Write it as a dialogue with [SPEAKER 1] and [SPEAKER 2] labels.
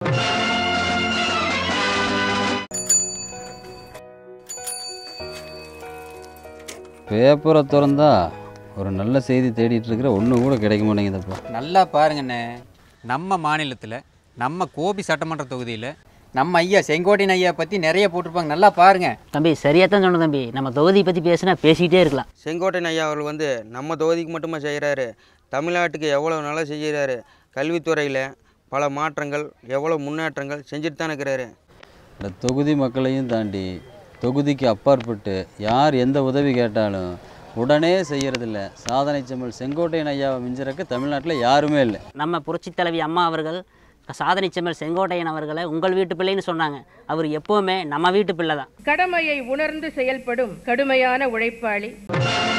[SPEAKER 1] பேப்பரை திறந்தா ஒரு நல்ல செய்தி தேடிட்டு இருக்கிற ஒன்று கூட கிடைக்க மாட்டேங்குதுப்பா
[SPEAKER 2] நல்லா பாருங்கண்ணே நம்ம மாநிலத்தில் நம்ம கோபி சட்டமன்ற தொகுதியில் நம்ம ஐயா செங்கோட்டையன் ஐயா பற்றி நிறைய போட்டிருப்பாங்க நல்லா பாருங்க
[SPEAKER 3] தம்பி சரியாக தான் சொன்ன தம்பி நம்ம தொகுதியை பற்றி பேசினா பேசிக்கிட்டே இருக்கலாம்
[SPEAKER 4] செங்கோட்டையன் ஐயா அவர்கள் வந்து நம்ம தொகுதிக்கு மட்டுமா செய்கிறாரு தமிழ்நாட்டுக்கு எவ்வளோ நல்லா செய்கிறாரு கல்வித்துறையில் பல மாற்றங்கள் எவ்வளோ முன்னேற்றங்கள் செஞ்சுட்டு தான் இருக்கிறாரு
[SPEAKER 1] இந்த தொகுதி மக்களையும் தாண்டி தொகுதிக்கு அப்பாற்பட்டு யார் எந்த உதவி கேட்டாலும் உடனே செய்யறதில்ல சாதனை செம்மல் செங்கோட்டையன் ஐயாவை மிஞ்சறக்கு தமிழ்நாட்டில் யாருமே இல்லை
[SPEAKER 3] நம்ம புரட்சித் தலைவி அம்மா அவர்கள் சாதனை செம்மல் செங்கோட்டையன் அவர்களை உங்கள் வீட்டு பிள்ளைன்னு சொன்னாங்க அவர் எப்போவுமே நம்ம வீட்டு பிள்ளை தான்
[SPEAKER 5] கடமையை உணர்ந்து செயல்படும் கடுமையான உழைப்பாளி